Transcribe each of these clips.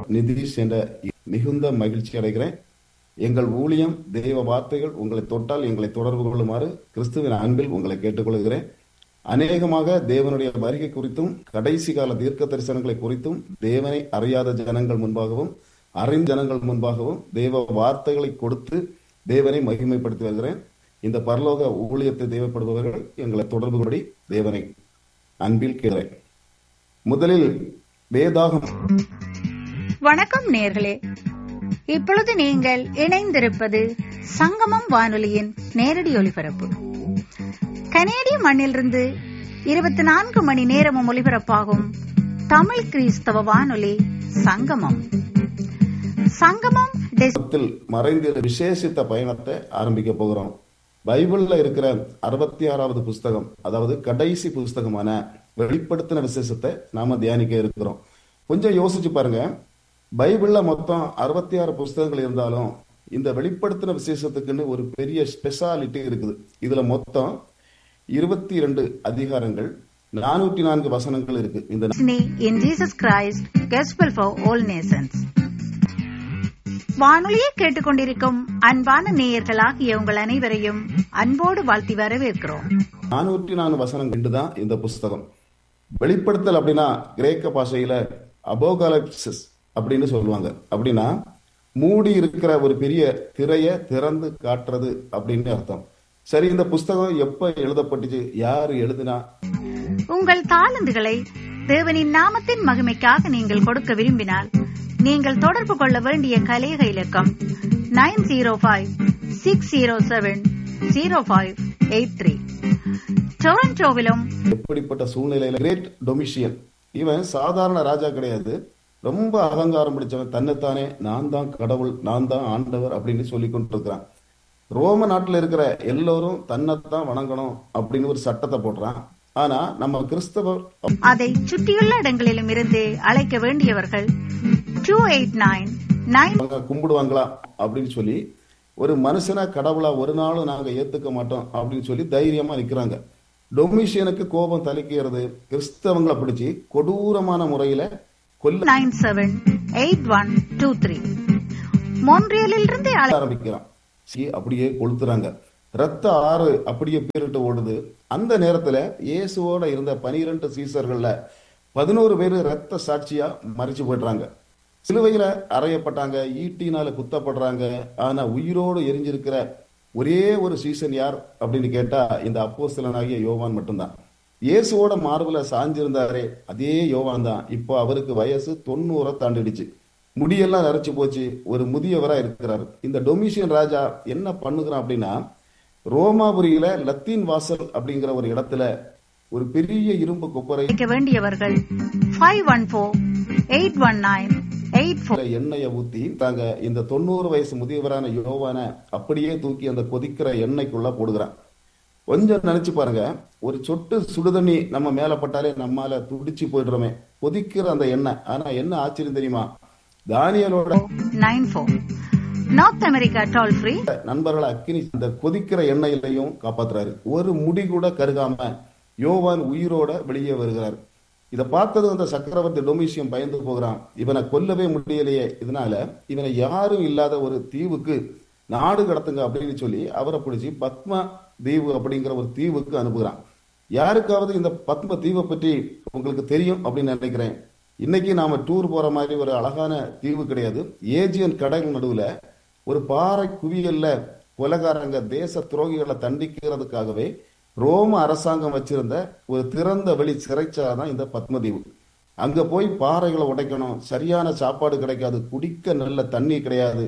நிதிஷ் என்ற மிகுந்த மகிழ்ச்சி அடைகிறேன் எங்கள் ஊழியம் தெய்வ வார்த்தைகள் உங்களை தொட்டால் எங்களை தொடர்பு கொள்ளுமாறு கிறிஸ்துவின் அன்பில் உங்களை கேட்டுக்கொள்கிறேன் அநேகமாக தேவனுடைய வருகை குறித்தும் கடைசி கால தீர்க்க தரிசனங்களை குறித்தும் தேவனை அறியாத ஜனங்கள் முன்பாகவும் அறிந்த ஜனங்கள் முன்பாகவும் தேவ வார்த்தைகளை கொடுத்து தேவனை மகிமைப்படுத்தி வருகிறேன் இந்த பரலோக ஊழியத்தை தேவைப்படுபவர்கள் எங்களை தொடர்பு கொடி தேவனை அன்பில் கேட்கிறேன் முதலில் வேதாகம் வணக்கம் நேர்களே இப்பொழுது நீங்கள் இணைந்திருப்பது சங்கமம் வானொலியின் நேரடி ஒலிபரப்பு கனேடிய மண்ணிலிருந்து இருபத்தி நான்கு மணி நேரமும் ஒலிபரப்பாகும் தமிழ் கிறிஸ்தவ வானொலி சங்கமம் சங்கமம் டெஸ் த்தில் மறைந்த விசேஷித்த பயணத்தை ஆரம்பிக்க போகிறோம் பைபிள்ல இருக்கிற அறுபத்தி ஆறாவது புஸ்தகம் அதாவது கடைசி புஸ்தகமான வெளிப்படுத்தின விசேஷத்தை நாம தியானிக்க இருக்கிறோம் கொஞ்சம் யோசிச்சு பாருங்க பைபிள்ல மொத்தம் அறுபத்தி ஆறு புஸ்தகங்கள் இருந்தாலும் இந்த வெளிப்படுத்தின விசேஷத்துக்குன்னு ஒரு பெரிய ஸ்பெஷாலிட்டி இருக்குது இதுல மொத்தம் இருபத்தி இரண்டு அதிகாரங்கள் நானூற்றி நான்கு வசனங்கள் இருக்கு இந்த in Jesus Christ gospel for all nations வானொலியை கேட்டுக்கொண்டிருக்கும் அன்பான நேயர்களாகிய உங்கள் அனைவரையும் அன்போடு வாழ்த்தி வரவேற்கிறோம் நானூற்றி நான்கு வசனங்கள் தான் இந்த புஸ்தகம் வெளிப்படுத்தல் அப்படின்னா கிரேக்க பாஷையில அபோகாலப்சிஸ் அப்படின்னு சொல்லுவாங்க அப்படின்னா மூடி இருக்கிற ஒரு பெரிய திரைய திறந்து காட்டுறது அப்படின்னு அர்த்தம் சரி இந்த புஸ்தகம் எப்ப எழுதப்பட்டுச்சு யாரு எழுதினா உங்கள் தாளந்துகளை தேவனின் நாமத்தின் மகிமைக்காக நீங்கள் கொடுக்க விரும்பினால் நீங்கள் தொடர்பு கொள்ள வேண்டிய கலேக இலக்கம் nine zero five six zero seven zero five eight three டொரண்டோவிலும் எப்படிப்பட்ட சூழ்நிலையில கிரேட் டொமிஷியன் இவன் சாதாரண ராஜா கிடையாது ரொம்ப அகங்காரம் பிடிச்சவன் தன்னைத்தானே நான் தான் கடவுள் நான் தான் ஆண்டவர் அப்படின்னு சொல்லி கொண்டிருக்கிறான் ரோம நாட்டில் இருக்கிற எல்லோரும் தன்னைத்தான் வணங்கணும் அப்படின்னு ஒரு சட்டத்தை போடுறான் ஆனா நம்ம கிறிஸ்தவர் அதை சுற்றியுள்ள இடங்களிலும் இருந்து அழைக்க வேண்டியவர்கள் டூ எயிட் நைன் நைன் அவங்க கும்பிடுவாங்களா அப்படின்னு சொல்லி ஒரு மனுஷனா கடவுளா ஒரு நாளும் நாங்க ஏத்துக்க மாட்டோம் அப்படின்னு சொல்லி தைரியமா நிக்கிறாங்க டொமிஷியனுக்கு கோபம் தலைக்கிறது கிறிஸ்தவங்களை பிடிச்சி கொடூரமான முறையில கொல்ல nine seven eight one two three மோன்றியலிலிருந்து அழை ஆரம்பிக்கிறான் சீ, அப்படியே கொளுத்துறாங்க ரத்த ஆறு அப்படியே பீரிட்டு ஓடுது அந்த நேரத்துல இயேசுவோட இருந்த பனிரெண்டு சீசர்கள்ல பதினோரு பேர் ரத்த சாட்சியா மறிச்சு போயிடுறாங்க சிலுவையில அறையப்பட்டாங்க ஈட்டினால குத்தப்படுறாங்க ஆனா உயிரோடு எரிஞ்சிருக்கிற ஒரே ஒரு சீசன் யார் அப்படின்னு கேட்டா இந்த அப்போஸ்தலனாகிய யோவான் மட்டும்தான் இயேசுவோட மார்புல சாஞ்சிருந்தாரே அதே யோவான் தான் இப்போ அவருக்கு வயசு தொண்ணூறை தாண்டிடுச்சு முடியெல்லாம் நரைச்சு போச்சு ஒரு முதியவரா இருக்கிறார் இந்த டொமிஷியன் ராஜா என்ன பண்ணுகிறான் அப்படின்னா ரோமாபுரியில லத்தீன் வாசல் அப்படிங்கிற ஒரு இடத்துல ஒரு பெரிய இரும்பு கொப்பரை அழைக்க வேண்டியவர்கள் five one four eight one nine eight four எண்ணெயை ஊத்தி தாங்க இந்த தொண்ணூறு வயசு முதியவரான யோவான அப்படியே தூக்கி அந்த கொதிக்கிற எண்ணெய்க்குள்ள போடுகிறான் கொஞ்சம் நினைச்சு பாருங்க ஒரு சொட்டு சுடுதண்ணி நம்ம மேல பட்டாலே நம்மால துடிச்சு போயிடுறோமே கொதிக்கிற அந்த எண்ணெய் ஆனா என்ன ஆச்சரியம் தெரியுமா தானியலோட nine four north America toll free நண்பர்களை அக்கினி இந்த கொதிக்கிற எண்ணெயிலையும் காப்பாத்துறாரு ஒரு முடி கூட கருகாம யோவான் உயிரோட வெளியே வருகிறார் இதை பார்த்தது அந்த சக்கரவர்த்தி டொமிஷியம் பயந்து போகிறான் இவனை கொல்லவே முடியலையே இதனால இவனை யாரும் இல்லாத ஒரு தீவுக்கு நாடு கடத்துங்க அப்படின்னு சொல்லி அவரை பிடிச்சி பத்மா தீவு அப்படிங்கிற ஒரு தீவுக்கு அனுப்புகிறான் யாருக்காவது இந்த பத்ம தீவை பற்றி உங்களுக்கு தெரியும் அப்படின்னு நினைக்கிறேன் இன்னைக்கு நாம டூர் போற மாதிரி ஒரு அழகான தீவு கிடையாது ஏஜியன் கடல் நடுவுல ஒரு பாறை குவியல்ல கொலகாரங்க தேச துரோகிகளை தண்டிக்கிறதுக்காகவே ரோம அரசாங்கம் வச்சிருந்த ஒரு திறந்த வெளி சிறைச்சாலை தான் இந்த பத்மதீவு அங்க போய் பாறைகளை உடைக்கணும் சரியான சாப்பாடு கிடைக்காது குடிக்க நல்ல தண்ணி கிடையாது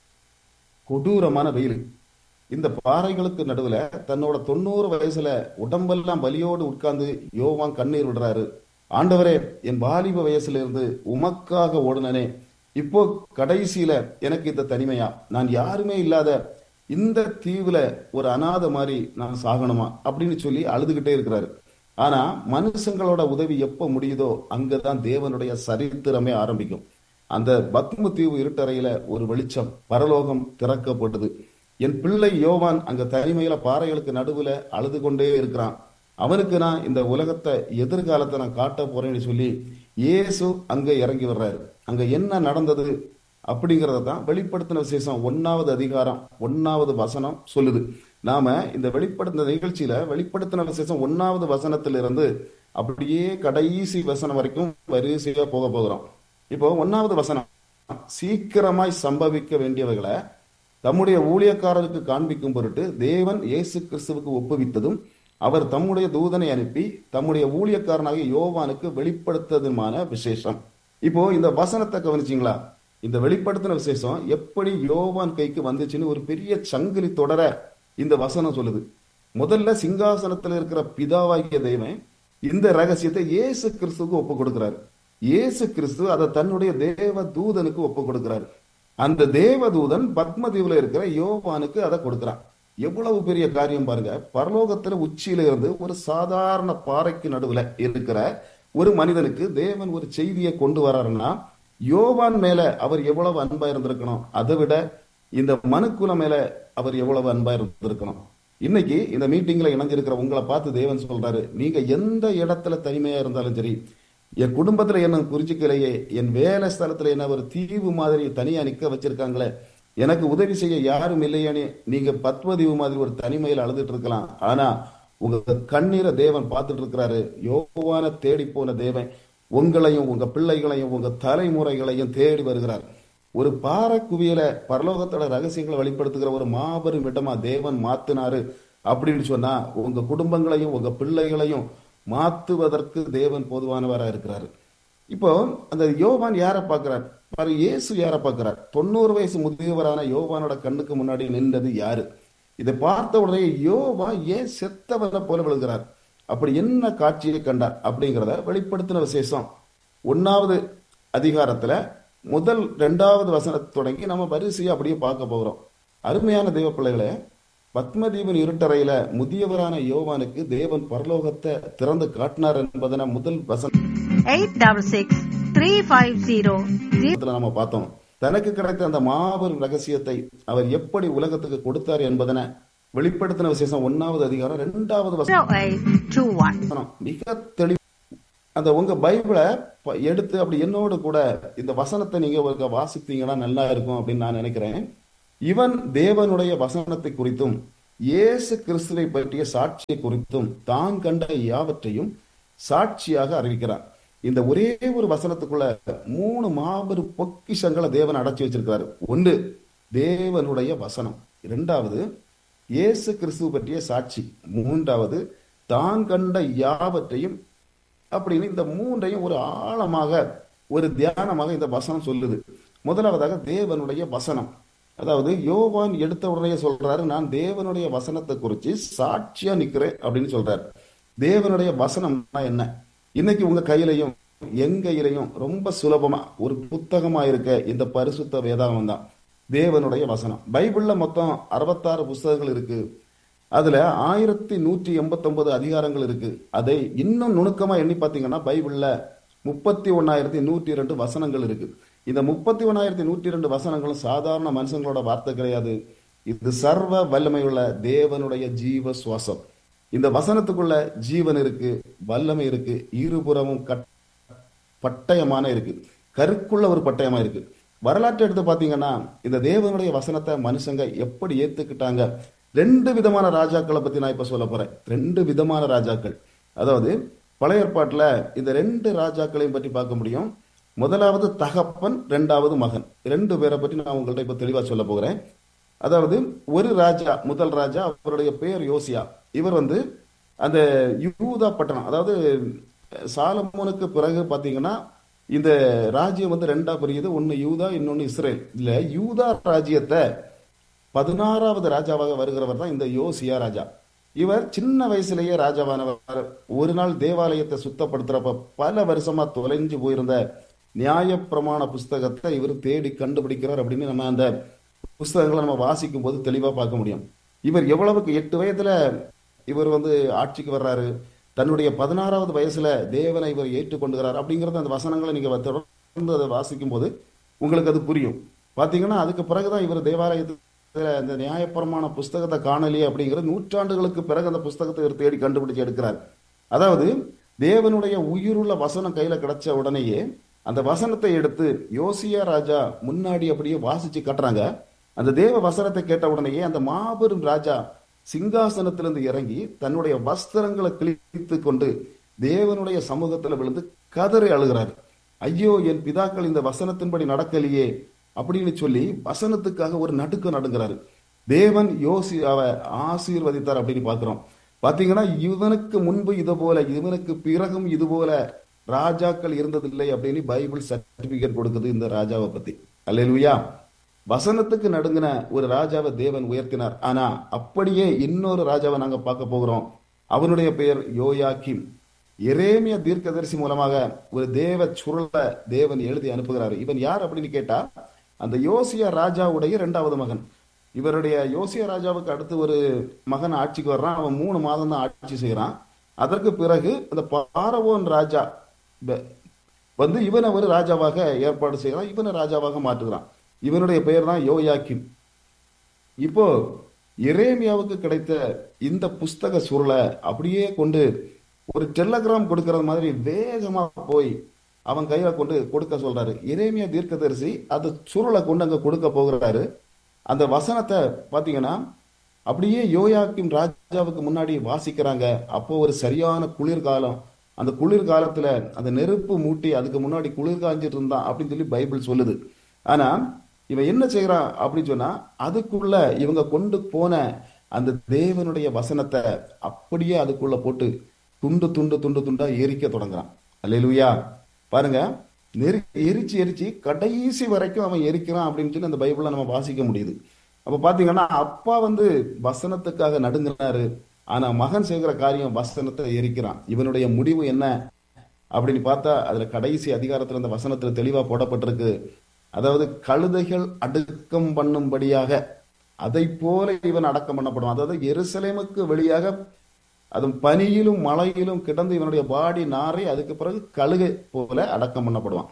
கொடூரமான வெயில் இந்த பாறைகளுக்கு நடுவுல தன்னோட தொண்ணூறு வயசுல உடம்பெல்லாம் வலியோடு உட்கார்ந்து யோவான் கண்ணீர் விடுறாரு ஆண்டவரே என் வாலிப வயசுல இருந்து உமக்காக ஓடுனனே இப்போ கடைசியில எனக்கு இந்த தனிமையா நான் யாருமே இல்லாத இந்த தீவுல ஒரு அனாதை மாதிரி நான் சாகணுமா அப்படின்னு சொல்லி அழுதுகிட்டே இருக்கிறாரு ஆனா மனுஷங்களோட உதவி எப்ப முடியுதோ அங்கதான் தேவனுடைய சரித்திரமே ஆரம்பிக்கும் அந்த பத்ம தீவு இருட்டறையில ஒரு வெளிச்சம் பரலோகம் திறக்கப்பட்டது என் பிள்ளை யோவான் அங்க தனிமையில பாறைகளுக்கு நடுவுல அழுது கொண்டே இருக்கிறான் அவனுக்கு நான் இந்த உலகத்தை எதிர்காலத்தை நான் காட்ட போறேன்னு சொல்லி இயேசு அங்க இறங்கி வர்றாரு அங்க என்ன நடந்தது அப்படிங்கறத தான் வெளிப்படுத்தின விசேஷம் ஒன்னாவது அதிகாரம் ஒன்னாவது வசனம் சொல்லுது நாம இந்த வெளிப்படுத்தின நிகழ்ச்சியில வெளிப்படுத்தின விசேஷம் ஒன்னாவது வசனத்திலிருந்து அப்படியே கடைசி வசனம் வரைக்கும் வரிசையா போக போகிறோம் இப்போ ஒன்னாவது வசனம் சீக்கிரமாய் சம்பவிக்க வேண்டியவைகளை தம்முடைய ஊழியக்காரருக்கு காண்பிக்கும் பொருட்டு தேவன் இயேசு கிறிஸ்துவுக்கு ஒப்புவித்ததும் அவர் தம்முடைய தூதனை அனுப்பி தம்முடைய ஊழியக்காரனாகிய யோவானுக்கு வெளிப்படுத்ததுமான விசேஷம் இப்போ இந்த வசனத்தை கவனிச்சிங்களா இந்த வெளிப்படுத்தின விசேஷம் எப்படி யோவான் கைக்கு வந்துச்சுன்னு ஒரு பெரிய சங்கிலி தொடர இந்த வசனம் சொல்லுது முதல்ல சிங்காசனத்தில் இருக்கிற பிதாவாகிய தெய்வன் இந்த ரகசியத்தை இயேசு கிறிஸ்துவுக்கு ஒப்பு கொடுக்கிறாரு இயேசு கிறிஸ்து அதை தன்னுடைய தேவ தூதனுக்கு ஒப்பு கொடுக்கிறாரு அந்த தேவதூதன் பத்மதீவுல இருக்கிற யோவானுக்கு அதை கொடுக்கிறான் எவ்வளவு பெரிய காரியம் பாருங்க பரலோகத்துல உச்சியில இருந்து ஒரு சாதாரண பாறைக்கு நடுவுல இருக்கிற ஒரு மனிதனுக்கு தேவன் ஒரு செய்தியை கொண்டு வராருன்னா யோவான் மேல அவர் எவ்வளவு அன்பா இருந்திருக்கணும் அதை விட இந்த மனுக்குல மேல அவர் எவ்வளவு அன்பா இருந்திருக்கணும் இன்னைக்கு இந்த மீட்டிங்ல இணைஞ்சிருக்கிற உங்களை பார்த்து தேவன் சொல்றாரு நீங்க எந்த இடத்துல தனிமையா இருந்தாலும் சரி என் குடும்பத்துல என்ன புரிஞ்சுக்கலையே என் வேலை ஸ்தலத்துல என்ன ஒரு தீவு மாதிரி தனியா நிக்க வச்சிருக்காங்களே எனக்கு உதவி செய்ய யாரும் இல்லையானே நீங்க பத்மதீவு மாதிரி ஒரு தனிமையில் அழுதுட்டு இருக்கலாம் ஆனா உங்க கண்ணீரை தேவன் பார்த்துட்டு இருக்கிறாரு யோவான தேடி போன தேவன் உங்களையும் உங்க பிள்ளைகளையும் உங்க தலைமுறைகளையும் தேடி வருகிறார் ஒரு பாறை குவியல பரலோகத்தோட ரகசியங்களை வெளிப்படுத்துகிற ஒரு மாபெரும் இடமா தேவன் மாத்தினாரு அப்படின்னு சொன்னா உங்க குடும்பங்களையும் உங்க பிள்ளைகளையும் மாத்துவதற்கு தேவன் போதுவானவரா இருக்கிறாரு இப்போ அந்த யோவான் யாரை பார்க்கிறார் பாரு இயேசு யாரை பார்க்கிறார் தொண்ணூறு வயசு முதியவரான யோவானோட கண்ணுக்கு முன்னாடி நின்றது யாரு இதை பார்த்த உடனே யோவா ஏன் செத்தவரை போல விழுகிறார் அப்படி என்ன காட்சியை கண்டார் அப்படிங்கிறத வெளிப்படுத்தின விசேஷம் ஒன்னாவது அதிகாரத்துல முதல் ரெண்டாவது வசனத்தை தொடங்கி நம்ம வரிசையை அப்படியே பார்க்க போகிறோம் அருமையான தெய்வ பிள்ளைகளே பத்மதீபன் இருட்டறையில முதியவரான யோவானுக்கு தேவன் பரலோகத்தை திறந்து காட்டினார் என்பதன முதல் வசனம் eight double six three five zero வசனத்துல நம்ம பார்த்தோம் தனக்கு கிடைத்த அந்த மாபெரும் ரகசியத்தை அவர் எப்படி உலகத்துக்கு கொடுத்தார் என்பதனை வெளிப்படுத்தின விசேஷம் ஒன்னாவது அதிகாரம் இரண்டாவது ஜீரோ எயிட் டூ ஒன் வசனம் மிக தெளி அந்த உங்க பைபிளை ப- எடுத்து அப்படி என்னோடு கூட இந்த வசனத்தை நீங்க ஒரு வாசித்தீங்கன்னா நல்லா இருக்கும் அப்படின்னு நான் நினைக்கிறேன் இவன் தேவனுடைய வசனத்தை குறித்தும் இயேசு கிறிஸ்துவை பற்றிய சாட்சியை குறித்தும் தான் கண்ட யாவற்றையும் சாட்சியாக அறிவிக்கிறார் இந்த ஒரே ஒரு வசனத்துக்குள்ள மூணு மாபெரும் பொக்கிஷங்களை தேவன் அடைச்சி வச்சிருக்காரு ஒன்று தேவனுடைய வசனம் இரண்டாவது இயேசு கிறிஸ்துவ பற்றிய சாட்சி மூன்றாவது தான் கண்ட யாவற்றையும் அப்படின்னு இந்த மூன்றையும் ஒரு ஆழமாக ஒரு தியானமாக இந்த வசனம் சொல்லுது முதலாவதாக தேவனுடைய வசனம் அதாவது யோவான் எடுத்த உடனே சொல்றாரு நான் தேவனுடைய வசனத்தை குறித்து சாட்சியா நிக்கிறேன் அப்படின்னு சொல்றாரு தேவனுடைய வசனம்னா என்ன இன்னைக்கு உங்க கையிலையும் எங்க கையிலையும் ரொம்ப சுலபமா ஒரு புத்தகமா இருக்க இந்த பரிசுத்த வேதாகம் தான் தேவனுடைய வசனம் பைபிள்ல மொத்தம் அறுபத்தாறு புஸ்தகங்கள் இருக்கு அதுல ஆயிரத்தி நூற்றி எண்பத்தொன்பது அதிகாரங்கள் இருக்கு அதை இன்னும் நுணுக்கமா எண்ணி பார்த்தீங்கன்னா பைபிள்ல முப்பத்தி ஒன்னாயிரத்தி நூற்றி ரெண்டு வசனங்கள் இருக்கு இந்த முப்பத்தி ஒன்னாயிரத்தி நூற்றி ரெண்டு வசனங்களும் சாதாரண மனுஷங்களோட வார்த்தை கிடையாது இது சர்வ வல்லமையுள்ள தேவனுடைய ஜீவ சுவாசம் இந்த வசனத்துக்குள்ள ஜீவன் இருக்கு வல்லமை இருக்கு இருபுறமும் கட் பட்டயமான இருக்கு கருக்குள்ள ஒரு பட்டயமா இருக்கு வரலாற்றை எடுத்து பாத்தீங்கன்னா இந்த தேவனுடைய வசனத்தை மனுஷங்க எப்படி ஏத்துக்கிட்டாங்க ரெண்டு விதமான ராஜாக்களை பத்தி நான் இப்ப சொல்ல போறேன் ரெண்டு விதமான ராஜாக்கள் அதாவது பழைய ஏற்பாட்டுல இந்த ரெண்டு ராஜாக்களையும் பற்றி பார்க்க முடியும் முதலாவது தகப்பன் ரெண்டாவது மகன் ரெண்டு பேரை பற்றி நான் உங்கள்ட்ட இப்ப தெளிவா சொல்ல போகிறேன் அதாவது ஒரு ராஜா முதல் ராஜா அவருடைய பெயர் யோசியா இவர் வந்து அந்த யூதா பட்டணம் அதாவது சாலமோனுக்கு பிறகு பாத்தீங்கன்னா இந்த ராஜ்யம் வந்து ரெண்டா பிரியுது ஒன்னு யூதா இன்னொன்னு இஸ்ரேல் இதுல யூதா ராஜ்யத்தை பதினாறாவது ராஜாவாக வருகிறவர் தான் இந்த யோசியா ராஜா இவர் சின்ன வயசுலயே ராஜாவானவர் ஒரு நாள் தேவாலயத்தை சுத்தப்படுத்துறப்ப பல வருஷமா தொலைஞ்சு போயிருந்த நியாயப்பிரமாண புஸ்தகத்தை இவர் தேடி கண்டுபிடிக்கிறார் அப்படின்னு நம்ம அந்த புஸ்தகங்களை நம்ம வாசிக்கும் போது தெளிவா பார்க்க முடியும் இவர் எவ்வளவுக்கு எட்டு வயதுல இவர் வந்து ஆட்சிக்கு வர்றாரு தன்னுடைய பதினாறாவது வயசுல தேவனை இவர் ஏற்றுக்கொண்டுகிறார் அப்படிங்கறது அந்த வசனங்களை நீங்க தொடர்ந்து அதை வாசிக்கும் போது உங்களுக்கு அது புரியும் பாத்தீங்கன்னா அதுக்கு பிறகுதான் இவர் தேவாலயத்துல இந்த நியாயப்பிரமாண புஸ்தகத்தை காணலையே அப்படிங்கிற நூற்றாண்டுகளுக்கு பிறகு அந்த புஸ்தகத்தை இவர் தேடி கண்டுபிடிச்சு எடுக்கிறார் அதாவது தேவனுடைய உயிருள்ள வசனம் கையில கிடைச்ச உடனேயே அந்த வசனத்தை எடுத்து யோசியா ராஜா முன்னாடி அப்படியே வாசிச்சு கட்டுறாங்க அந்த தேவ வசனத்தை கேட்ட உடனேயே அந்த மாபெரும் ராஜா சிங்காசனத்திலிருந்து இறங்கி தன்னுடைய வஸ்திரங்களை கிழித்து கொண்டு தேவனுடைய சமூகத்துல விழுந்து கதறி அழுகிறார் ஐயோ என் பிதாக்கள் இந்த வசனத்தின்படி நடக்கலையே அப்படின்னு சொல்லி வசனத்துக்காக ஒரு நடுக்க நடுங்கிறாரு தேவன் யோசி அவ ஆசீர்வதித்தார் அப்படின்னு பாக்குறோம் பாத்தீங்கன்னா இவனுக்கு முன்பு இது போல இவனுக்கு பிறகும் இது போல ராஜாக்கள் இருந்ததில்லை அப்படின்னு பைபிள் சர்டிபிகேட் கொடுக்குது இந்த ராஜாவை பத்தி அல்லேலூயா வசனத்துக்கு நடுங்கின ஒரு ராஜாவை தேவன் உயர்த்தினார் ஆனா அப்படியே இன்னொரு ராஜாவை நாங்க பார்க்க போகிறோம் அவனுடைய பெயர் யோயாக்கிம் எரேமிய தீர்க்கதரிசி மூலமாக ஒரு தேவ சுருள தேவன் எழுதி அனுப்புகிறார் இவன் யார் அப்படின்னு கேட்டா அந்த யோசியா ராஜாவுடைய இரண்டாவது மகன் இவருடைய யோசியா ராஜாவுக்கு அடுத்து ஒரு மகன் ஆட்சிக்கு வர்றான் அவன் மூணு மாதம் தான் ஆட்சி செய்யறான் அதற்கு பிறகு அந்த பாரவோன் ராஜா ப- வந்து இவனை ஒரு ராஜாவாக ஏற்பாடு செய்யறான் இவனை ராஜாவாக மாற்றுகிறான் இவனுடைய பெயர் தான் யோயாக்கிம் இப்போ எரேமியாவுக்கு கிடைத்த இந்த புஸ்தக சுருளை அப்படியே கொண்டு ஒரு டெலகிராம் கொடுக்கறது மாதிரி வேகமா போய் அவன் கையில கொண்டு கொடுக்க சொல்றாரு எரேமியா தீர்க்கதரிசி அது சுருளை கொண்டு அங்க கொடுக்க போகிறாரு அந்த வசனத்தை பாத்தீங்கன்னா அப்படியே யோயாக்கிம் ராஜாவுக்கு முன்னாடி வாசிக்கிறாங்க அப்போ ஒரு சரியான குளிர்காலம் அந்த குளிர்காலத்துல அந்த நெருப்பு மூட்டி அதுக்கு முன்னாடி குளிர் காஞ்சிட்டு இருந்தான் அப்படின்னு சொல்லி பைபிள் சொல்லுது ஆனா இவன் என்ன செய்யறான் அப்படின்னு சொன்னா அதுக்குள்ள இவங்க கொண்டு போன அந்த தேவனுடைய வசனத்தை அப்படியே அதுக்குள்ள போட்டு துண்டு துண்டு துண்டு துண்டா எரிக்க தொடங்குறான் அல்லேலூயா பாருங்க நெரி எரிச்சு எரிச்சு கடைசி வரைக்கும் அவன் எரிக்கிறான் அப்படின்னு சொல்லி அந்த பைபிள்ல நம்ம வாசிக்க முடியுது அப்ப பாத்தீங்கன்னா அப்பா வந்து வசனத்துக்காக நடுங்கினாரு ஆனா மகன் செய்கிற காரியம் வசனத்தை எரிக்கிறான் இவனுடைய முடிவு என்ன அப்படின்னு பார்த்தா அதுல கடைசி அதிகாரத்துல அந்த வசனத்துல தெளிவா போடப்பட்டிருக்கு அதாவது கழுதைகள் அடுக்கம் பண்ணும்படியாக அதை போல இவன் அடக்கம் பண்ணப்படுவான் அதாவது எருசலேமுக்கு வெளியாக அதுவும் பனியிலும் மழையிலும் கிடந்து இவனுடைய பாடி நாரை அதுக்கு பிறகு கழுகை போல அடக்கம் பண்ணப்படுவான்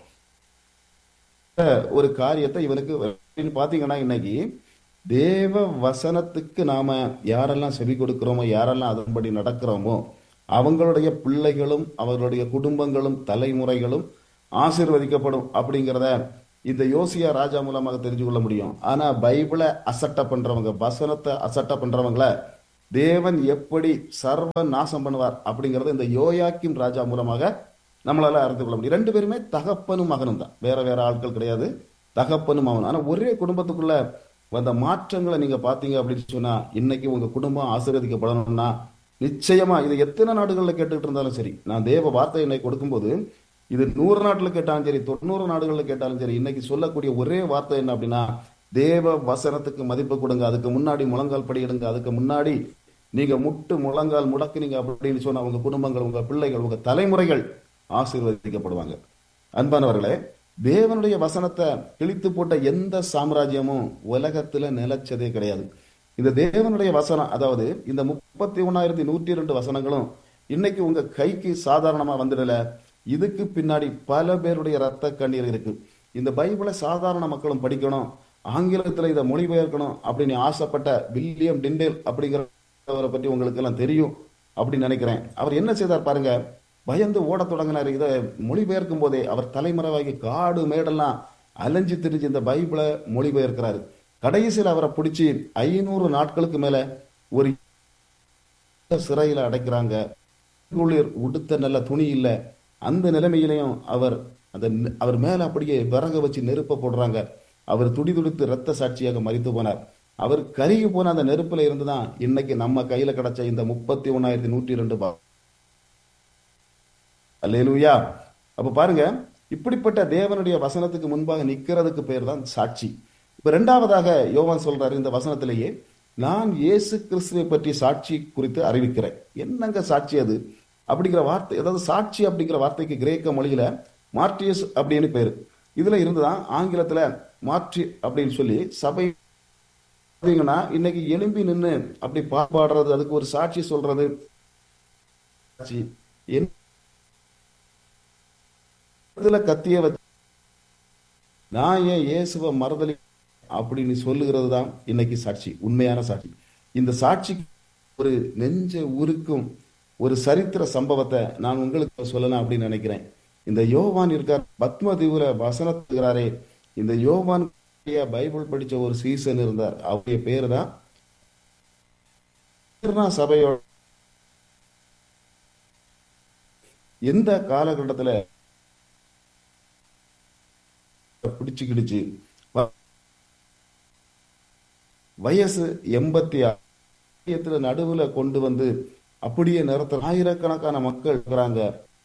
ஒரு காரியத்தை இவனுக்கு அப்படின்னு பாத்தீங்கன்னா இன்னைக்கு தேவ வசனத்துக்கு நாம யாரெல்லாம் செவி கொடுக்கிறோமோ யாரெல்லாம் அதன்படி நடக்கிறோமோ அவங்களுடைய பிள்ளைகளும் அவர்களுடைய குடும்பங்களும் தலைமுறைகளும் ஆசீர்வதிக்கப்படும் அப்படிங்கிறத இந்த யோசியா ராஜா மூலமாக தெரிஞ்சு கொள்ள முடியும் ஆனா பைபிளை அசட்டை பண்றவங்க வசனத்தை அசட்டை பண்றவங்கள தேவன் எப்படி சர்வ நாசம் பண்ணுவார் அப்படிங்கறத இந்த யோயாக்கிம் ராஜா மூலமாக நம்மளால அறிந்து கொள்ள முடியும் ரெண்டு பேருமே தகப்பனும் மகனும் தான் வேற வேற ஆட்கள் கிடையாது தகப்பனும் மகனும் ஆனா ஒரே குடும்பத்துக்குள்ள வந்த மாற்றங்களை நீங்க பாத்தீங்க அப்படின்னு சொன்னா இன்னைக்கு உங்க குடும்பம் ஆசீர்வதிக்கப்படணும்னா நிச்சயமா இது எத்தனை நாடுகள்ல கேட்டுக்கிட்டு இருந்தாலும் சரி நான் தேவ வார்த்தை என்னை கொடுக்கும்போது இது நூறு நாட்டுல கேட்டாலும் சரி தொண்ணூறு நாடுகள்ல கேட்டாலும் சரி இன்னைக்கு சொல்லக்கூடிய ஒரே வார்த்தை என்ன அப்படின்னா தேவ வசனத்துக்கு மதிப்பு கொடுங்க அதுக்கு முன்னாடி முழங்கால் படியிடுங்க அதுக்கு முன்னாடி நீங்க முட்டு முழங்கால் முடக்குனீங்க அப்படின்னு சொன்னா உங்க குடும்பங்கள் உங்க பிள்ளைகள் உங்க தலைமுறைகள் ஆசீர்வதிக்கப்படுவாங்க அன்பானவர்களே தேவனுடைய வசனத்தை கிழித்து போட்ட எந்த சாம்ராஜ்யமும் உலகத்துல நிலைச்சதே கிடையாது இந்த தேவனுடைய வசனம் அதாவது இந்த முப்பத்தி ஒன்னாயிரத்தி நூற்றி ரெண்டு வசனங்களும் இன்னைக்கு உங்க கைக்கு சாதாரணமா வந்துடல இதுக்கு பின்னாடி பல பேருடைய ரத்த கண்ணீர் இருக்கு இந்த பைபிளை சாதாரண மக்களும் படிக்கணும் ஆங்கிலத்துல இதை மொழிபெயர்க்கணும் அப்படின்னு ஆசைப்பட்ட வில்லியம் டிண்டேல் அப்படிங்கிறவரை பற்றி உங்களுக்கு எல்லாம் தெரியும் அப்படின்னு நினைக்கிறேன் அவர் என்ன செய்தார் பாருங்க பயந்து ஓடத் தொடங்கினார் இதை மொழிபெயர்க்கும் போதே அவர் தலைமறைவாகி காடு மேடெல்லாம் அலைஞ்சு திரிஞ்சு இந்த பைபிளை மொழிபெயர்க்கிறாரு கடைசியில் அவரை பிடிச்சி ஐநூறு நாட்களுக்கு மேல ஒரு சிறையில அடைக்கிறாங்க குளிர் உடுத்த நல்ல துணி இல்லை அந்த நிலைமையிலையும் அவர் அந்த அவர் மேல அப்படியே விறக வச்சு நெருப்ப போடுறாங்க அவர் துடி துடித்து ரத்த சாட்சியாக மறித்து போனார் அவர் கருகி போன அந்த நெருப்புல இருந்துதான் இன்னைக்கு நம்ம கையில கிடைச்ச இந்த முப்பத்தி ஒன்னாயிரத்தி நூற்றி ரெண்டு பா அல்லேலூயா அப்ப பாருங்க இப்படிப்பட்ட தேவனுடைய வசனத்துக்கு முன்பாக நிக்கிறதுக்கு பேர் தான் சாட்சி இப்ப ரெண்டாவதாக யோவான் சொல்றாரு இந்த வசனத்திலேயே நான் இயேசு கிறிஸ்துவை பற்றி சாட்சி குறித்து அறிவிக்கிறேன் என்னங்க சாட்சி அது அப்படிங்கிற வார்த்தை அதாவது சாட்சி அப்படிங்கிற வார்த்தைக்கு கிரேக்க மொழியில மார்டியஸ் அப்படின்னு பேரு இதுல இருந்துதான் ஆங்கிலத்துல மாற்றி அப்படின்னு சொல்லி சபை பார்த்தீங்கன்னா இன்னைக்கு எலும்பி நின்று அப்படி பாடுறது அதுக்கு ஒரு சாட்சி சொல்றது சாட்சி என்ன இதுல கத்திய வச்சு நான் ஏன் இயேசுவ மறுதலி அப்படின்னு சொல்லுகிறது தான் இன்னைக்கு சாட்சி உண்மையான சாட்சி இந்த சாட்சி ஒரு நெஞ்ச உருக்கும் ஒரு சரித்திர சம்பவத்தை நான் உங்களுக்கு சொல்லலாம் அப்படின்னு நினைக்கிறேன் இந்த யோவான் இருக்கார் பத்ம தீவுல வசனத்துகிறாரே இந்த யோவான் பைபிள் படிச்ச ஒரு சீசன் இருந்தார் அவருடைய பேரு தான் சபையோட எந்த காலகட்டத்துல பிடிச்சுக்கிடுச்சு வயசு எண்பத்தி ஆயிரத்துல நடுவுல கொண்டு வந்து அப்படியே நிறுத்த ஆயிரக்கணக்கான மக்கள் இருக்கிறாங்க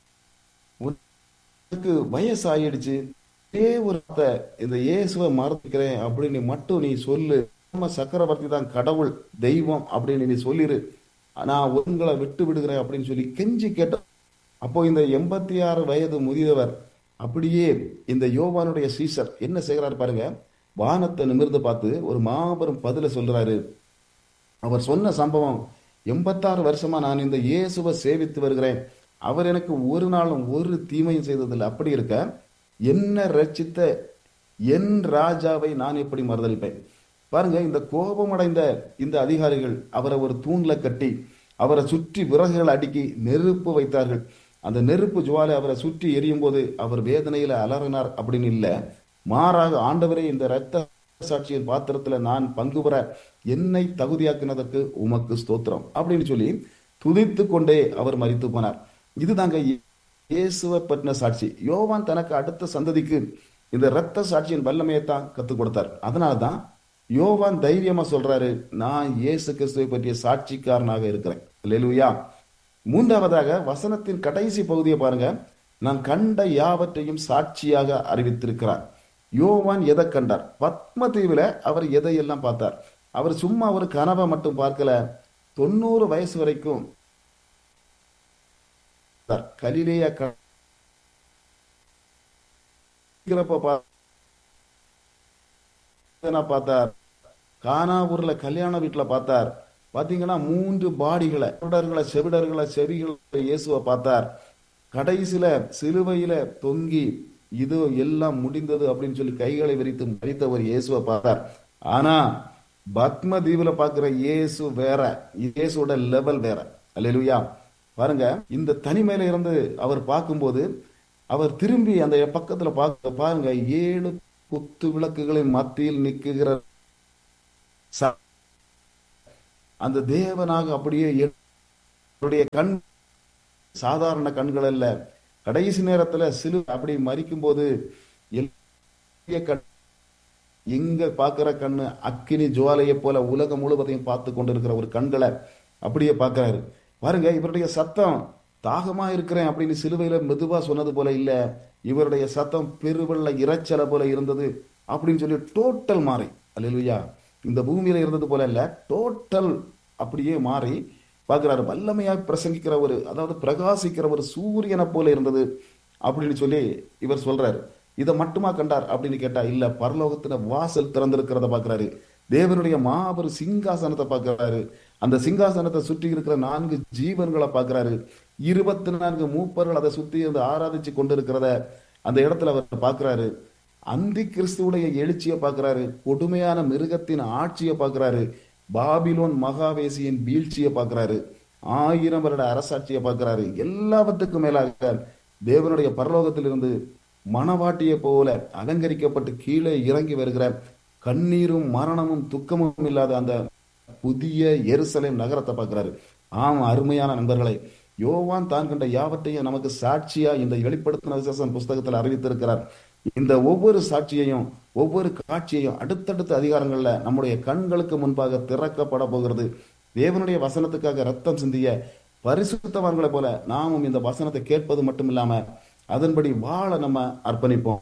உனக்கு வயசு ஆயிடுச்சு ஒரே ஒரு இந்த இயேசுவை மறந்துக்கிறேன் அப்படின்னு மட்டும் நீ சொல்லு நம்ம சக்கரவர்த்தி தான் கடவுள் தெய்வம் அப்படின்னு நீ சொல்லிரு நான் உங்களை விட்டு விடுகிறேன் அப்படின்னு சொல்லி கெஞ்சி கேட்ட அப்போ இந்த எண்பத்தி ஆறு வயது முதியவர் அப்படியே இந்த யோவானுடைய சீசர் என்ன செய்கிறார் பாருங்க வானத்தை நிமிர்ந்து பார்த்து ஒரு மாபெரும் பதில சொல்றாரு அவர் சொன்ன சம்பவம் எண்பத்தாறு வருஷமா நான் இந்த இயேசுவை சேவித்து வருகிறேன் அவர் எனக்கு ஒரு நாளும் ஒரு தீமையும் செய்ததில்லை அப்படி இருக்க என்ன ரச்சித்த என் ராஜாவை நான் எப்படி மறுதளிப்பேன் பாருங்க இந்த கோபமடைந்த இந்த அதிகாரிகள் அவரை ஒரு தூண்ல கட்டி அவரை சுற்றி விறகுகள் அடுக்கி நெருப்பு வைத்தார்கள் அந்த நெருப்பு ஜுவாலை அவரை சுற்றி எரியும் போது அவர் வேதனையில அலறினார் அப்படின்னு இல்ல மாறாக ஆண்டவரே இந்த இரத்த சாட்சியின் பாத்திரத்துல நான் பங்கு பெற என்னை தகுதியாக்கினதற்கு உமக்கு ஸ்தோத்திரம் அப்படின்னு சொல்லி துதித்து கொண்டே அவர் மறித்து போனார் இதுதாங்க இயேசுவை பற்றின சாட்சி யோவான் தனக்கு அடுத்த சந்ததிக்கு இந்த இரத்த சாட்சியின் வல்லமையை தான் கத்துக் கொடுத்தார் அதனாலதான் யோவான் தைரியமா சொல்றாரு நான் இயேசு கிறிஸ்துவை பற்றிய சாட்சிக்காரனாக இருக்கிறேன் லெலுயா மூன்றாவதாக வசனத்தின் கடைசி பகுதியை பாருங்க நான் கண்ட யாவற்றையும் சாட்சியாக அறிவித்திருக்கிறார் யோவான் எதை கண்டார் பத்ம தீவுல அவர் எதையெல்லாம் பார்த்தார் அவர் சும்மா ஒரு கனவை மட்டும் பார்க்கல தொண்ணூறு வயசு வரைக்கும் கலிலேய பார்த்தார் கானாவூர்ல கல்யாண வீட்டுல பார்த்தார் பாத்தீங்கன்னா மூன்று பாடிகளை செவிடர்களை செவிடர்களை செவிகளை இயேசுவை பார்த்தார் கடைசியில சிலுவையில தொங்கி இது எல்லாம் முடிந்தது அப்படின்னு சொல்லி கைகளை விரித்து மறித்த ஒரு இயேசுவை பார்த்தார் ஆனா பத்ம தீவுல பாக்குற இயேசு வேற இயேசுவோட லெவல் வேற அல்லா பாருங்க இந்த தனிமையில இருந்து அவர் பார்க்கும்போது அவர் திரும்பி அந்த பக்கத்துல பார்க்க பாருங்க ஏழு குத்து விளக்குகளின் மத்தியில் நிற்குகிற அந்த தேவனாக அப்படியே கண் சாதாரண கண்கள் அல்ல கடைசி நேரத்துல சிலு அப்படி மறிக்கும் போது எங்க பாக்குற கண்ணு அக்கினி ஜுவாலையை போல உலகம் முழுவதையும் பார்த்து கொண்டிருக்கிற ஒரு கண்களை அப்படியே பார்க்கிறாரு பாருங்க இவருடைய சத்தம் தாகமா இருக்கிறேன் அப்படின்னு சிலுவையில மெதுவா சொன்னது போல இல்ல இவருடைய சத்தம் பெருவெள்ள இறைச்சலை போல இருந்தது அப்படின்னு சொல்லி டோட்டல் மாறி அல்லா இந்த பூமியில இருந்தது போல இல்ல டோட்டல் அப்படியே மாறி பார்க்கிறாரு வல்லமையாக பிரசங்கிக்கிற ஒரு அதாவது பிரகாசிக்கிற ஒரு சூரியனை போல இருந்தது அப்படின்னு சொல்லி இவர் சொல்றாரு இதை மட்டுமா கண்டார் அப்படின்னு கேட்டா இல்ல பரலோகத்துல வாசல் திறந்திருக்கிறத பாக்குறாரு தேவனுடைய மாபெரும் சிங்காசனத்தை பார்க்கிறாரு அந்த சிங்காசனத்தை சுற்றி இருக்கிற நான்கு ஜீவன்களை பார்க்கிறாரு இருபத்தி நான்கு மூப்பர்கள் அதை சுத்தி இருந்து ஆராதிச்சு கொண்டிருக்கிறத அந்த இடத்துல அவர் பார்க்கிறாரு அந்தி கிறிஸ்துவுடைய எழுச்சியை பார்க்கிறாரு கொடுமையான மிருகத்தின் ஆட்சியை பார்க்கிறாரு பாபிலோன் மகாவேசியின் வீழ்ச்சியை பார்க்கிறாரு ஆயிரம் வருட அரசாட்சியை பார்க்கிறாரு எல்லாவற்றுக்கும் மேலாக தேவனுடைய பரலோகத்திலிருந்து மணவாட்டியை போல அலங்கரிக்கப்பட்டு கீழே இறங்கி வருகிற கண்ணீரும் மரணமும் துக்கமும் இல்லாத அந்த புதிய எருசலேம் நகரத்தை பார்க்கிறாரு ஆமா அருமையான நண்பர்களை யோவான் தான் கண்ட யாவற்றையும் நமக்கு சாட்சியா இந்த வெளிப்படுத்தின விசேஷம் புஸ்தகத்தில் அறிவித்திருக்கிறார் இந்த ஒவ்வொரு சாட்சியையும் ஒவ்வொரு காட்சியையும் அடுத்தடுத்த அதிகாரங்கள்ல நம்முடைய கண்களுக்கு முன்பாக திறக்கப்பட போகிறது தேவனுடைய வசனத்துக்காக ரத்தம் சிந்திய பரிசுத்தவான்களை போல நாமும் இந்த வசனத்தை கேட்பது மட்டும் இல்லாம அதன்படி வாழ நம்ம அர்ப்பணிப்போம்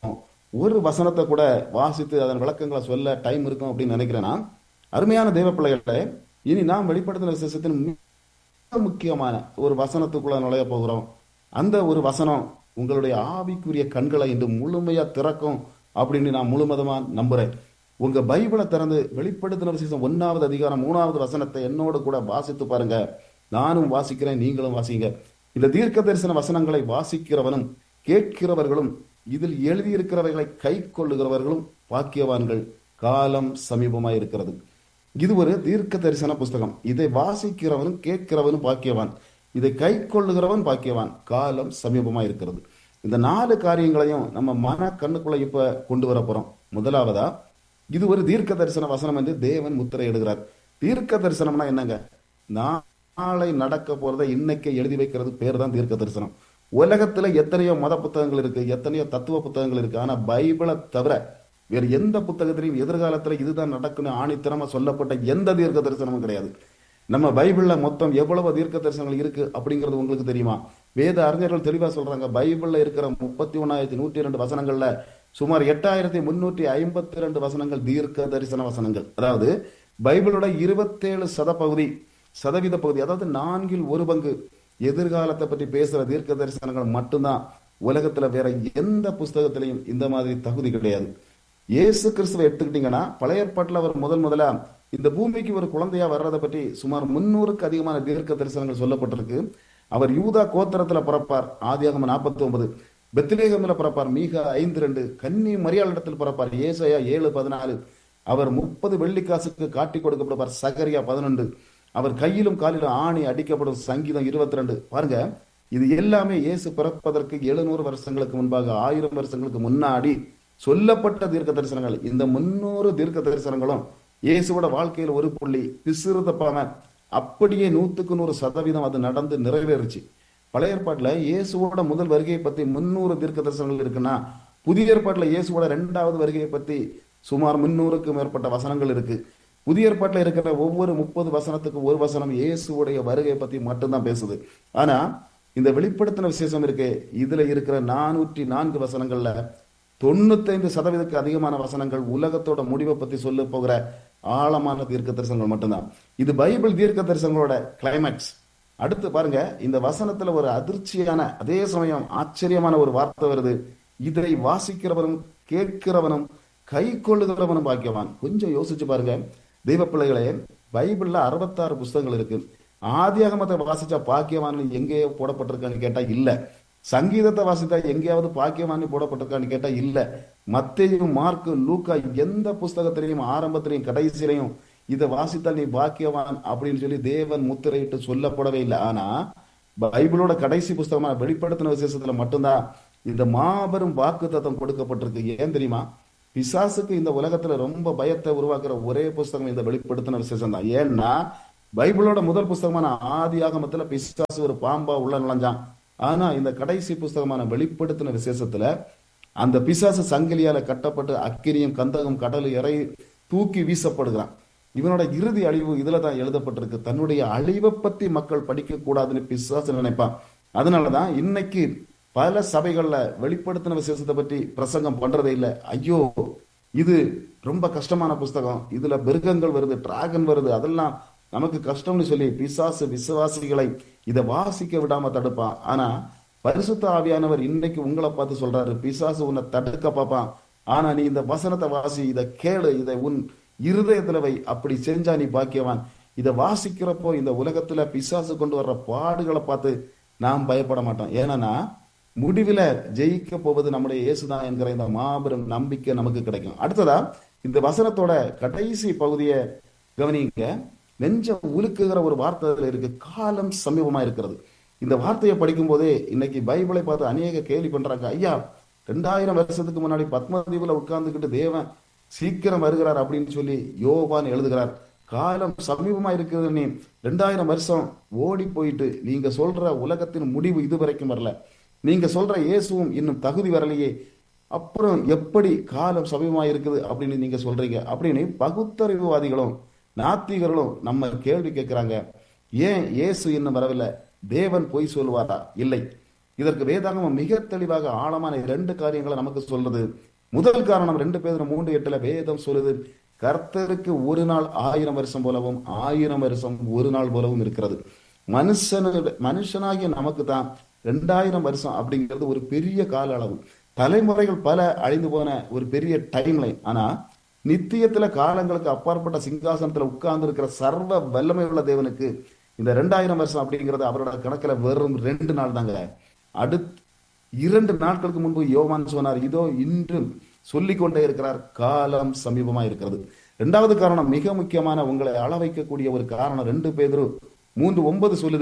ஒரு வசனத்தை கூட வாசித்து அதன் விளக்கங்களை சொல்ல டைம் இருக்கும் அப்படின்னு நினைக்கிறேன்னா அருமையான தேவ பிள்ளைகளை இனி நாம் வெளிப்படுத்தின விசேஷத்தின் மிக முக்கியமான ஒரு வசனத்துக்குள்ள நுழைய போகிறோம் அந்த ஒரு வசனம் உங்களுடைய ஆவிக்குரிய கண்களை இன்று முழுமையா திறக்கும் அப்படின்னு நான் முழுமதமா நம்புறேன் உங்க பைபிளை திறந்து வெளிப்படுத்தின விசேஷம் ஒன்னாவது அதிகாரம் மூணாவது வசனத்தை என்னோடு கூட வாசித்து பாருங்க நானும் வாசிக்கிறேன் நீங்களும் வாசிங்க இந்த தீர்க்க தரிசன வசனங்களை வாசிக்கிறவனும் கேட்கிறவர்களும் இதில் எழுதியிருக்கிறவைகளை கை கொள்ளுகிறவர்களும் பாக்கியவான்கள் காலம் சமீபமாய் இருக்கிறது இது ஒரு தீர்க்க தரிசன புஸ்தகம் இதை வாசிக்கிறவனும் கேட்கிறவனும் பாக்கியவான் இதை கை கொள்ளுகிறவன் பாக்கியவான் காலம் சமீபமா இருக்கிறது இந்த நாலு காரியங்களையும் நம்ம மன கண்ணுக்குள்ள இப்ப கொண்டு வர போறோம் முதலாவதா இது ஒரு தீர்க்க தரிசன வசனம் என்று தேவன் முத்திரையிடுகிறார் தீர்க்க தரிசனம்னா என்னங்க நாளை நடக்க போறதை இன்னைக்கு எழுதி வைக்கிறது பேர் தான் தீர்க்க தரிசனம் உலகத்துல எத்தனையோ மத புத்தகங்கள் இருக்கு எத்தனையோ தத்துவ புத்தகங்கள் இருக்கு ஆனா பைபிளை தவிர வேறு எந்த புத்தகத்திலையும் எதிர்காலத்துல இதுதான் நடக்குன்னு ஆணித்தரமா சொல்லப்பட்ட எந்த தீர்க்க தரிசனமும் கிடையாது நம்ம பைபிள்ல மொத்தம் எவ்வளவு தீர்க்க தரிசனங்கள் இருக்கு அப்படிங்கிறது உங்களுக்கு தெரியுமா வேத அறிஞர்கள் தெளிவா சொல்றாங்க பைபிள்ல இருக்கிற முப்பத்தி ஒன்னாயிரத்தி நூற்றி ரெண்டு வசனங்கள்ல சுமார் எட்டாயிரத்தி முன்னூற்றி ஐம்பத்தி ரெண்டு வசனங்கள் தீர்க்க தரிசன வசனங்கள் அதாவது பைபிளோட இருபத்தேழு சத பகுதி சதவீத பகுதி அதாவது நான்கில் ஒரு பங்கு எதிர்காலத்தை பற்றி பேசுற தீர்க்க தரிசனங்கள் மட்டும்தான் உலகத்துல வேற எந்த புஸ்தகத்திலையும் இந்த மாதிரி தகுதி கிடையாது இயேசு கிறிஸ்துவை எடுத்துக்கிட்டீங்கன்னா பழைய ஏற்பாட்டில் அவர் முதல் முதலா இந்த பூமிக்கு ஒரு குழந்தையா வர்றதை பற்றி சுமார் முன்னூறுக்கு அதிகமான தீர்க்க தரிசனங்கள் சொல்லப்பட்டிருக்கு அவர் யூதா கோத்திரத்துல பிறப்பார் ஆதியாகம நாற்பத்தி ஒன்பது பெத்திலேகமில் பிறப்பார் மீக ஐந்து ரெண்டு கன்னி மரியாளிடத்தில் பிறப்பார் ஏசையா ஏழு பதினாலு அவர் முப்பது வெள்ளிக்காசுக்கு காட்டி கொடுக்கப்படுவார் சகரியா பதினொன்று அவர் கையிலும் காலிலும் ஆணி அடிக்கப்படும் சங்கீதம் இருபத்தி ரெண்டு பாருங்க இது எல்லாமே இயேசு பிறப்பதற்கு எழுநூறு வருஷங்களுக்கு முன்பாக ஆயிரம் வருஷங்களுக்கு முன்னாடி சொல்லப்பட்ட தீர்க்க தரிசனங்கள் இந்த முன்னூறு தீர்க்க தரிசனங்களும் இயேசுவோட வாழ்க்கையில் ஒரு புள்ளி பிசுறு தப்பாம அப்படியே நூத்துக்கு நூறு சதவீதம் அது நடந்து நிறைவேறுச்சு பழைய ஏற்பாட்டுல இயேசுவோட முதல் வருகையை பத்தி முன்னூறு தீர்க்க தரிசனங்கள் இருக்குன்னா புதிய ஏற்பாட்டுல இயேசுவோட இரண்டாவது வருகையை பத்தி சுமார் முன்னூறுக்கும் மேற்பட்ட வசனங்கள் இருக்கு புதிய ஏற்பாட்டில் இருக்கிற ஒவ்வொரு முப்பது வசனத்துக்கு ஒரு வசனம் இயேசுடைய வருகை பத்தி மட்டும்தான் பேசுது ஆனா இந்த வெளிப்படுத்தின விசேஷம் இருக்கு இதுல இருக்கிற நானூற்றி நான்கு வசனங்கள்ல தொண்ணூத்தைந்து சதவீதத்துக்கு அதிகமான வசனங்கள் உலகத்தோட முடிவை பத்தி சொல்ல போகிற ஆழமான தீர்க்க தரிசனங்கள் மட்டும்தான் இது பைபிள் தீர்க்க தரிசனங்களோட கிளைமேக்ஸ் அடுத்து பாருங்க இந்த வசனத்துல ஒரு அதிர்ச்சியான அதே சமயம் ஆச்சரியமான ஒரு வார்த்தை வருது இதை வாசிக்கிறவனும் கேட்கிறவனும் கை கொள்ளுகிறவனும் பாக்கியவான் கொஞ்சம் யோசிச்சு பாருங்க தெய்வ பிள்ளைகளே பைபிள்ல அறுபத்தாறு புஸ்தகங்கள் இருக்கு ஆதியாகமத்தை வாசிச்சா பாக்கியவான் எங்கேயோ போடப்பட்டிருக்கான்னு கேட்டா இல்ல சங்கீதத்தை வாசித்தா எங்கேயாவது பாக்கியவானி போடப்பட்டிருக்கான்னு கேட்டா இல்ல மத்தையும் மார்க்கு லூக்கா எந்த புஸ்தகத்திலையும் ஆரம்பத்திலையும் கடைசியிலையும் இதை வாசித்தால் நீ பாக்கியவான் அப்படின்னு சொல்லி தேவன் முத்திரையிட்டு சொல்லப்படவே இல்லை ஆனா பைபிளோட கடைசி புஸ்தகமான வெளிப்படுத்தின விசேஷத்துல மட்டும்தான் இந்த மாபெரும் வாக்கு தத்துவம் கொடுக்கப்பட்டிருக்கு ஏன் தெரியுமா பிசாசுக்கு இந்த உலகத்துல ரொம்ப பயத்தை உருவாக்குற ஒரே புஸ்தகம் இந்த வெளிப்படுத்தின விசேஷம் தான் ஏன்னா பைபிளோட முதல் புஸ்தகமான ஆதி ஆகமத்துல பிசாசு ஒரு பாம்பா உள்ள நுழைஞ்சான் ஆனா இந்த கடைசி புஸ்தகமான வெளிப்படுத்தின விசேஷத்துல அந்த பிசாசு சங்கிலியால கட்டப்பட்டு அக்கிரியும் கந்தகம் கடல் இறை தூக்கி வீசப்படுகிறான் இவனோட இறுதி அழிவு இதுல தான் எழுதப்பட்டிருக்கு தன்னுடைய அழிவை பத்தி மக்கள் படிக்க கூடாதுன்னு பிசாசு நினைப்பான் அதனாலதான் இன்னைக்கு பல சபைகள்ல வெளிப்படுத்தின விசேஷத்தை பற்றி பிரசங்கம் பண்றதே இல்லை ஐயோ இது ரொம்ப கஷ்டமான புஸ்தகம் இதுல மிருகங்கள் வருது டிராகன் வருது அதெல்லாம் நமக்கு கஷ்டம்னு சொல்லி பிசாசு விசுவாசிகளை இதை வாசிக்க விடாம தடுப்பான் ஆனா பரிசுத்த ஆவியானவர் இன்னைக்கு உங்களை பார்த்து சொல்றாரு பிசாசு உன்னை தடுக்க பார்ப்பான் ஆனா நீ இந்த வசனத்தை வாசி இதை கேளு இதை உன் இருதயத்துல வை அப்படி செஞ்சா நீ பாக்கியவான் இதை வாசிக்கிறப்போ இந்த உலகத்துல பிசாசு கொண்டு வர்ற பாடுகளை பார்த்து நாம் பயப்பட மாட்டோம் ஏன்னா முடிவில ஜெயிக்க போவது நம்முடைய இயேசுதான் என்கிற இந்த மாபெரும் நம்பிக்கை நமக்கு கிடைக்கும் அடுத்ததா இந்த வசனத்தோட கடைசி பகுதியை கவனிங்க நெஞ்ச உலுக்குகிற ஒரு வார்த்தை அதுல இருக்கு காலம் சமீபமா இருக்கிறது இந்த வார்த்தையை படிக்கும் போதே இன்னைக்கு பைபிளை பார்த்து அநேக கேள்வி பண்றாங்க ஐயா ரெண்டாயிரம் வருஷத்துக்கு முன்னாடி பத்மதீபுல உட்கார்ந்துகிட்டு தேவன் சீக்கிரம் வருகிறார் அப்படின்னு சொல்லி யோவான் எழுதுகிறார் காலம் சமீபமா இருக்கிறது நீ ரெண்டாயிரம் வருஷம் ஓடி போயிட்டு நீங்க சொல்ற உலகத்தின் முடிவு இதுவரைக்கும் வரல நீங்க சொல்ற இயேசுவும் இன்னும் தகுதி வரலையே அப்புறம் எப்படி காலம் சமீபமா இருக்குது அப்படின்னு நீங்க சொல்றீங்க அப்படின்னு பகுத்தறிவுவாதிகளும் நாத்திகர்களும் நம்ம கேள்வி கேட்கிறாங்க ஏன் இயேசு இன்னும் வரவில்லை தேவன் பொய் சொல்லுவாரா இல்லை இதற்கு வேதாகமம் மிக தெளிவாக ஆழமான இரண்டு காரியங்களை நமக்கு சொல்றது முதல் காரணம் ரெண்டு பேரும் மூன்று எட்டுல வேதம் சொல்லுது கர்த்தருக்கு ஒரு நாள் ஆயிரம் வருஷம் போலவும் ஆயிரம் வருஷம் ஒரு நாள் போலவும் இருக்கிறது மனுஷனு மனுஷனாகிய நமக்கு தான் ரெண்டாயிரம் வருஷம் அப்படிங்கிறது ஒரு பெரிய கால அளவு தலைமுறைகள் பல அழிந்து போன ஒரு பெரிய டைம் லைன் ஆனா நித்தியத்துல காலங்களுக்கு அப்பாற்பட்ட சிங்காசனத்துல உட்கார்ந்து இருக்கிற சர்வ வல்லமை உள்ள தேவனுக்கு இந்த ரெண்டாயிரம் வருஷம் அப்படிங்கிறது அவரோட கணக்குல வெறும் ரெண்டு நாள் தாங்க அடுத்து இரண்டு நாட்களுக்கு முன்பு யோவான் சொன்னார் இதோ இன்றும் சொல்லிக் கொண்டே இருக்கிறார் காலம் சமீபமா இருக்கிறது இரண்டாவது காரணம் மிக முக்கியமான உங்களை அள வைக்கக்கூடிய ஒரு காரணம் ரெண்டு பேரும் மூன்று ஒன்பது சொல்லுது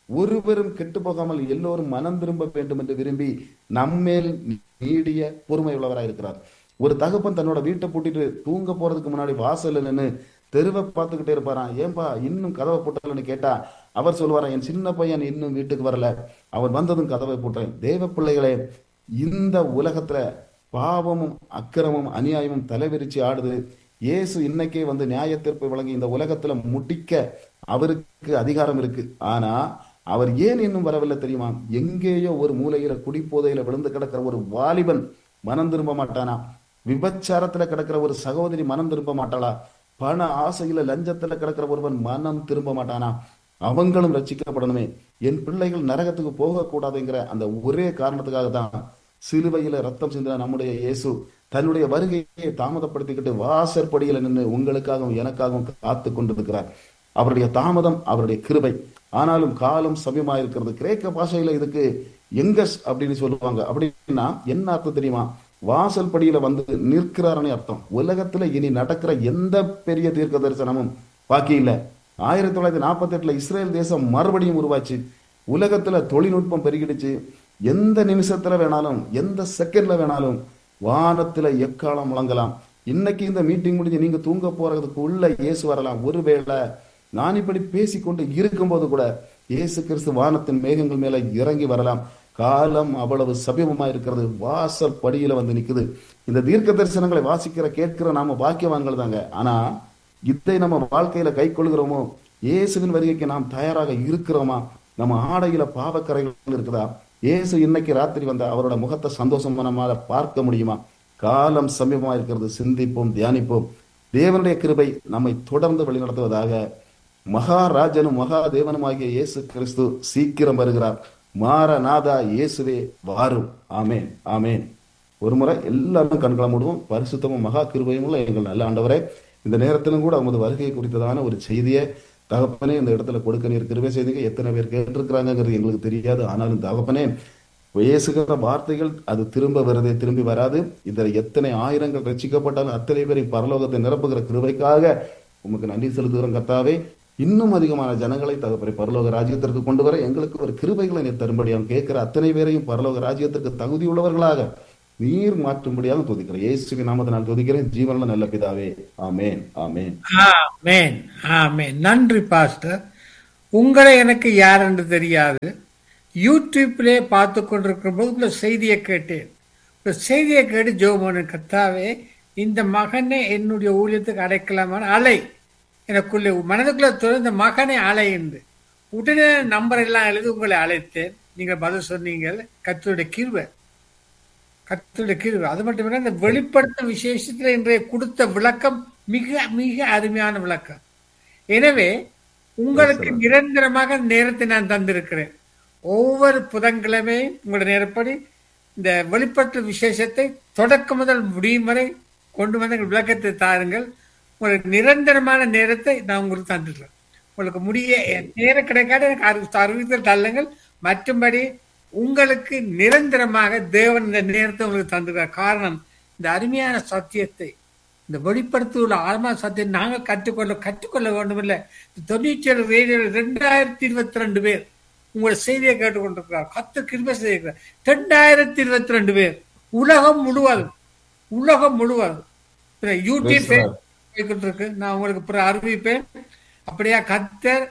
ஒருவரும் கெட்டு போகாமல் எல்லோரும் மனம் திரும்ப வேண்டும் என்று விரும்பி நம்மேல் நீடிய பொறுமை உள்ளவராய் இருக்கிறார் ஒரு தகப்பன் தன்னோட வீட்டை பூட்டிட்டு தூங்க போறதுக்கு முன்னாடி வாசல்ல நின்னு தெருவை பார்த்துக்கிட்டே இருப்பாராம் ஏன்பா இன்னும் கதவை போட்டலன்னு கேட்டா அவர் சொல்லுவாராம் என் சின்ன பையன் இன்னும் வீட்டுக்கு வரல அவன் வந்ததும் கதவை போட்டேன் தேவ பிள்ளைகளே இந்த உலகத்துல பாவமும் அக்கிரமும் அநியாயமும் தலைவிரிச்சு ஆடுது இயேசு இன்னைக்கே வந்து நியாய தீர்ப்பை வழங்கி இந்த உலகத்துல முடிக்க அவருக்கு அதிகாரம் இருக்கு ஆனா அவர் ஏன் இன்னும் வரவில்லை தெரியுமா எங்கேயோ ஒரு மூலையில குடிப்போதையில விழுந்து கிடக்கிற ஒரு வாலிபன் மனம் திரும்ப மாட்டானா விபச்சாரத்துல கிடக்கிற ஒரு சகோதரி மனம் திரும்ப மாட்டாளா பண ஆசையில லஞ்சத்துல கிடக்கிற ஒருவன் மனம் திரும்ப மாட்டானா அவங்களும் ரட்சிக்கப்படணுமே என் பிள்ளைகள் நரகத்துக்கு போகக்கூடாதுங்கிற அந்த ஒரே காரணத்துக்காக தான் சிலுவையில ரத்தம் சிந்தின நம்முடைய இயேசு தன்னுடைய வருகையை தாமதப்படுத்திக்கிட்டு வாசற்படியில நின்று உங்களுக்காகவும் எனக்காகவும் காத்து கொண்டிருக்கிறார் அவருடைய தாமதம் அவருடைய கிருபை ஆனாலும் காலம் சமயமா இருக்கிறது கிரேக்க பாஷையில இதுக்கு எங்கஸ் அப்படின்னு சொல்லுவாங்க அப்படின்னா என்ன அர்த்தம் தெரியுமா வாசல் படியில வந்து நிற்கிறாருன்னு அர்த்தம் உலகத்துல இனி நடக்கிற எந்த பெரிய தீர்க்க தரிசனமும் பாக்கி இல்ல ஆயிரத்தி தொள்ளாயிரத்தி நாற்பத்தி எட்டுல இஸ்ரேல் தேசம் மறுபடியும் உருவாச்சு உலகத்துல தொழில்நுட்பம் பெருகிடுச்சு எந்த நிமிஷத்துல வேணாலும் எந்த செகண்ட்ல வேணாலும் வானத்துல எக்காலம் முழங்கலாம் இன்னைக்கு இந்த மீட்டிங் முடிஞ்சு நீங்க தூங்க போறதுக்கு உள்ள இயேசு வரலாம் ஒருவேளை நான் இப்படி பேசிக்கொண்டு இருக்கும்போது கூட இயேசு கிறிஸ்து வானத்தின் மேகங்கள் மேல இறங்கி வரலாம் காலம் அவ்வளவு சமீபமா இருக்கிறது வாசல் படியில வந்து நிக்குது இந்த தீர்க்க தரிசனங்களை வாசிக்கிற கேட்கிற நாம பாக்கியவான்கள் தாங்க ஆனா இதை நம்ம வாழ்க்கையில கை கொள்கிறோமோ இயேசுவின் வருகைக்கு நாம் தயாராக இருக்கிறோமா நம்ம ஆடையில பாவக்கரைகள் இருக்குதா இயேசு இன்னைக்கு ராத்திரி வந்த அவரோட முகத்தை சந்தோஷமா நம்மால பார்க்க முடியுமா காலம் சமீபமா இருக்கிறது சிந்திப்போம் தியானிப்போம் தேவனுடைய கிருபை நம்மை தொடர்ந்து வழிநடத்துவதாக மகாராஜனும் மகாதேவனுமாகிய இயேசு கிறிஸ்து சீக்கிரம் வருகிறார் மாரநாதா இயேசுவே வாரும் ஆமேன் ஆமேன் ஒரு முறை எல்லாரும் கண்களை மூடுவோம் பரிசுத்தமும் மகா கிருபையும் உள்ள எங்கள் நல்ல ஆண்டவரே இந்த நேரத்திலும் கூட உமது வருகை குறித்ததான ஒரு செய்தியை தகப்பனே இந்த இடத்துல கொடுக்க நீர் கிருபை செய்திங்க எத்தனை பேர் கேட்டிருக்கிறாங்கிறது எங்களுக்கு தெரியாது ஆனாலும் தகப்பனே பேசுகிற வார்த்தைகள் அது திரும்ப வருதே திரும்பி வராது இதில் எத்தனை ஆயிரங்கள் ரசிக்கப்பட்டாலும் அத்தனை பேரையும் பரலோகத்தை நிரப்புகிற கிருபைக்காக உமக்கு நன்றி செலுத்துகிறோம் கர்த்தாவே இன்னும் அதிகமான ஜனங்களை தகப்பரை பரலோக ராஜ்யத்திற்கு கொண்டு வர எங்களுக்கு ஒரு கிருபைகளை நீர் தரும்படியாக கேட்கிற அத்தனை பேரையும் பரலோக ராஜ்யத்திற்கு தகுதி உள்ளவர்களாக நீர் மாற்றும்படியாக துதிக்கிறேன் இயேசுவின் நாமத்தை நான் துதிக்கிறேன் ஜீவனில் நல்ல பிதாவே ஆமேன் ஆமேன் ஆமேன் ஆமேன் நன்றி பாஸ்டர் உங்களை எனக்கு யார் என்று தெரியாது யூடியூப்லே பார்த்து கொண்டிருக்கிற போது உள்ள செய்தியை கேட்டேன் இந்த செய்தியை கேட்டு ஜோமோனு கத்தாவே இந்த மகனை என்னுடைய ஊழியத்துக்கு அடைக்கலாமான அலை எனக்குள்ளே மனதுக்குள்ள தோணும் இந்த மகனை அலை என்று உடனே நம்பர் எல்லாம் எழுதி உங்களை அழைத்தேன் நீங்கள் பதில் சொன்னீங்க கத்தருடைய கிருவை கத்தருடைய கிருவை அது மட்டும் இல்லை இந்த வெளிப்படுத்தும் விசேஷத்தில் இன்றைய கொடுத்த விளக்கம் மிக மிக அருமையான விளக்கம் எனவே உங்களுக்கு நிரந்தரமாக நேரத்தை நான் தந்திருக்கிறேன் ஒவ்வொரு புதன்கிழமையும் உங்களோட நேரப்படி இந்த வெளிப்படுத்தும் விசேஷத்தை தொடக்கம் முதல் முடியும் வரை கொண்டு வந்து எங்கள் விளக்கத்தை தாருங்கள் உங்களுக்கு நிரந்தரமான நேரத்தை நான் உங்களுக்கு தந்துடுறேன் உங்களுக்கு முடிய நேரம் கிடைக்காத எனக்கு அறிவி அறிவித்தல் தள்ளுங்கள் மற்றும்படி உங்களுக்கு நிரந்தரமாக தேவன் இந்த நேரத்தை உங்களுக்கு தந்துடுறார் காரணம் இந்த அருமையான சத்தியத்தை இந்த வெளிப்படுத்தியுள்ள ஆழ்மா சத்தியம் நாங்கள் கற்றுக்கொள்ள கற்றுக்கொள்ள வேண்டும் இல்லை தொண்ணூற்றி ஏழு ரேடியோவில் ரெண்டாயிரத்தி இருபத்தி ரெண்டு பேர் உங்களோட செய்தியை கேட்டுக்கொண்டிருக்கிறார் கத்து கிருபை செய்திருக்கிறார் ரெண்டாயிரத்தி இருபத்தி ரெண்டு பேர் உலகம் முழுவதும் உலகம் முழுவதும் யூடியூப் போய்கிட்டு இருக்கு நான் உங்களுக்கு பிறகு அறிவிப்பேன் அப்படியா கத்தர்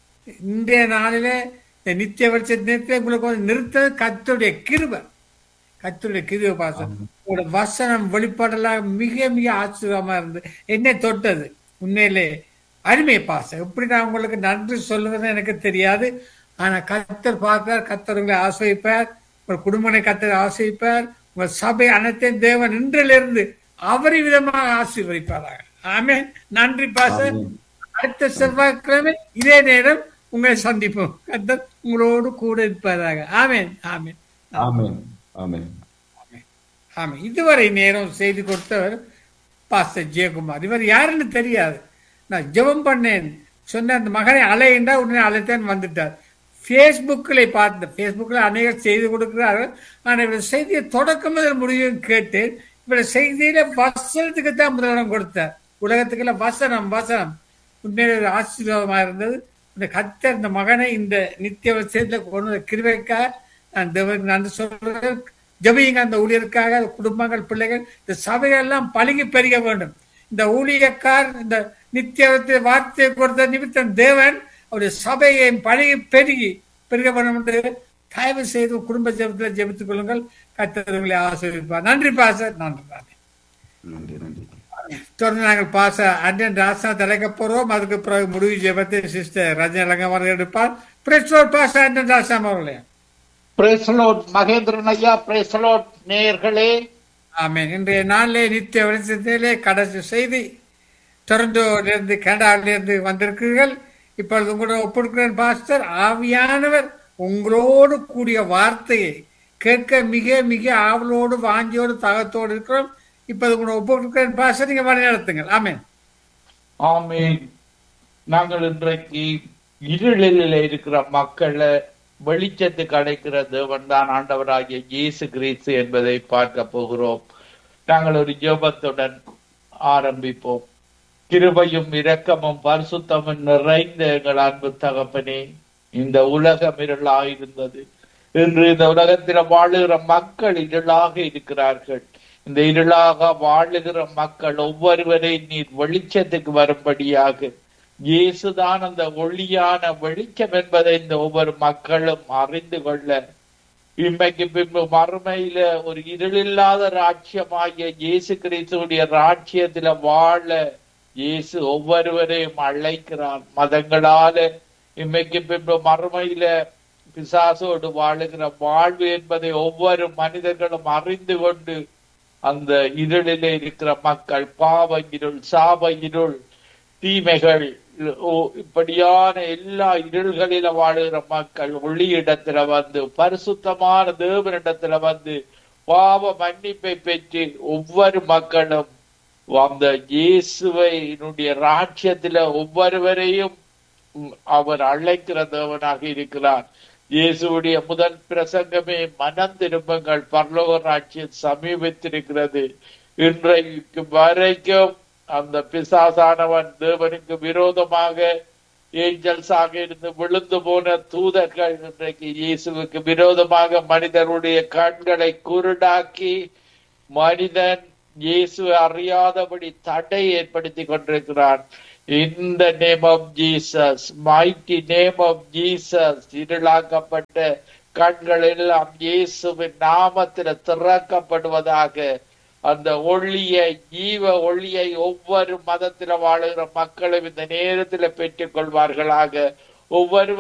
இன்றைய நாளில இந்த நித்திய வருஷத்தை உங்களுக்கு வந்து நிறுத்தது கத்தருடைய கிருபை கத்தருடைய கிருபை பாசம் உங்களோட வசனம் வெளிப்பாடெல்லாம் மிக மிக ஆச்சரியமா இருந்து என்னை தொட்டது உண்மையிலே அருமை பாசம் எப்படி நான் உங்களுக்கு நன்றி சொல்லுவதுன்னு எனக்கு தெரியாது ஆனா கத்தர் பார்க்கிறார் கத்தர் உங்களை ஆசிரிப்பார் உங்கள் குடும்பனை கத்தர் ஆசிரிப்பார் உங்கள் சபை அனைத்தையும் தேவன் இன்றிலிருந்து அவரி விதமாக ஆசீர்வதிப்பாராக ஆமே நன்றி பாச அடுத்த செவ்வாய்க்கிழமை இதே நேரம் உங்களை சந்திப்போம் கத்தர் உங்களோடு கூட இருப்பதாக ஆமேன் ஆமேன் ஆமேன் ஆமேன் ஆமா இதுவரை நேரம் செய்து கொடுத்தவர் பாஸ்டர் ஜெயக்குமார் இவர் யாருன்னு தெரியாது நான் ஜெபம் பண்ணேன் சொன்ன அந்த மகனை அலையின்றா உடனே அழைத்தேன் வந்துட்டார் ஃபேஸ்புக்கில் பார்த்தேன் ஃபேஸ்புக்கில் அநேகர் செய்து கொடுக்கிறார்கள் ஆனால் இவர் செய்தியை தொடக்கம் முதல் முடிவும் கேட்டேன் இவர செய்தியில வசனத்துக்கு தான் முதலிடம் கொடுத்தார் உலகத்துக்குள்ள வசனம் வசனம் உண்மையில ஒரு ஆசீர்வாதமா இருந்தது இந்த கத்தர் இந்த மகனை இந்த நித்திய விஷயத்துல கொண்டு வந்த கிருபைக்காக நான் தேவனுக்கு நன்றி சொல்றேன் ஜபியுங்க அந்த ஊழியருக்காக அந்த குடும்பங்கள் பிள்ளைகள் இந்த சபைகள் எல்லாம் பழகி பெருக வேண்டும் இந்த ஊழியக்கார் இந்த நித்திய வார்த்தையை கொடுத்த நிமித்தம் தேவன் அவருடைய சபையை பழகி பெருகி பெருக வேண்டும் என்று தயவு செய்து குடும்ப ஜெபத்தில் ஜெபித்துக் கொள்ளுங்கள் கத்தர்களை ஆசிரியப்பார் நன்றி பாச நன்றி பாச நன்றி நன்றி தொடர்ந்து நாங்கள் பாச அண்ணன் ராசா தலைக்க போறோம் அதுக்கு பிறகு முடிவு ஜெபத்தை சிஸ்டர் ரஜினி அவர்கள் எடுப்பார் பிரச்சோர் பாச அண்ணன் ராசாம் அவர்களே பிரேசலோட் மகேந்திரன் ஐயா பிரேசலோட் நேயர்களே ஆமென் இன்றைய நாளிலே நித்திய வெளிச்சத்திலே கடைசி செய்தி டொரண்டோவிலிருந்து கனடாவிலிருந்து வந்திருக்கிறீர்கள் இப்பொழுது உங்களோட ஒப்படுக்கிறேன் பாஸ்டர் ஆவியானவர் உங்களோடு கூடிய வார்த்தையை கேட்க மிக மிக ஆவலோடு வாஞ்சியோடு தாகத்தோடு இருக்கிறோம் இப்போது உங்களோட ஒப்படுக்கிறேன் பாஸ்டர் நீங்க வழி நடத்துங்கள் ஆமென் ஆமீன் நாங்கள் இன்றைக்கு இருளில் இருக்கிற மக்களை வெளிச்சத்துக்கு அடைக்கிற தேவன் தான் ஆண்டவராகிய இயேசு கிறிஸ்து என்பதை பார்க்க போகிறோம் நாங்கள் ஒரு ஜெபத்துடன் ஆரம்பிப்போம் கிருபையும் இரக்கமும் பரிசுத்தமும் நிறைந்த எங்கள் அன்பு தகப்பனே இந்த உலகம் இருளாயிருந்தது இன்று இந்த உலகத்தில் வாழுகிற மக்கள் இருளாக இருக்கிறார்கள் இந்த இருளாக வாழுகிற மக்கள் ஒவ்வொருவரை நீர் வெளிச்சத்துக்கு வரும்படியாக இயேசுதான் அந்த ஒளியான வெளிச்சம் என்பதை இந்த ஒவ்வொரு மக்களும் அறிந்து கொள்ள இன்றைக்கு பின்பு மறுமையில ஒரு இருளில்லாத ராஜ்யமாகிய இயேசு கிறிஸ்துடைய ராஜ்யத்துல வாழ இயேசு ஒவ்வொருவரையும் அழைக்கிறார் மதங்களால இன்றைக்கு பின்பு மறுமையில பிசாசோடு வாழுகிற வாழ்வு என்பதை ஒவ்வொரு மனிதர்களும் அறிந்து கொண்டு அந்த இருளிலே இருக்கிற மக்கள் பாவ இருள் சாப இருள் தீமைகள் ஓ- இப்படியான எல்லா இருள்களில வாழுகிற மக்கள் ஒளியிடத்துல வந்து பரிசுத்தமான தேவனிடத்துல வந்து பாவ மன்னிப்பை பெற்று ஒவ்வொரு மக்களும் அந்த இயேசுவை ராஜ்யத்துல ஒவ்வொருவரையும் உம், அவர் அழைக்கிற தேவனாக இருக்கிறார் இயேசுவுடைய முதல் பிரசங்கமே மனம் திரும்புங்கள் பரலோக ராஜ்யம் சமீபித்திருக்கிறது இன்றைக்கு வரைக்கும் அந்த பிசாசானவன் தேவனுக்கு விரோதமாக ஏஞ்சல்ஸாக இருந்து விழுந்து போன தூதர்கள் இன்றைக்கு இயேசுவுக்கு விரோதமாக மனிதருடைய கண்களை குருடாக்கி மனிதன் இயேசு அறியாதபடி தடை ஏற்படுத்தி கொண்டிருக்கிறான் இந்த name of Jesus mighty name of Jesus இருளாக்கப்பட்ட கண்கள் எல்லாம் இயேசுவின் நாமத்தில் திறக்கப்படுவதாக அந்த ஒளியை ஜீவ ஒளியை ஒவ்வொரு மதத்தில் வாழுகிற மக்களும் இந்த நேரத்தில் பெற்றுக் கொள்வார்களாக ஒவ்வொரு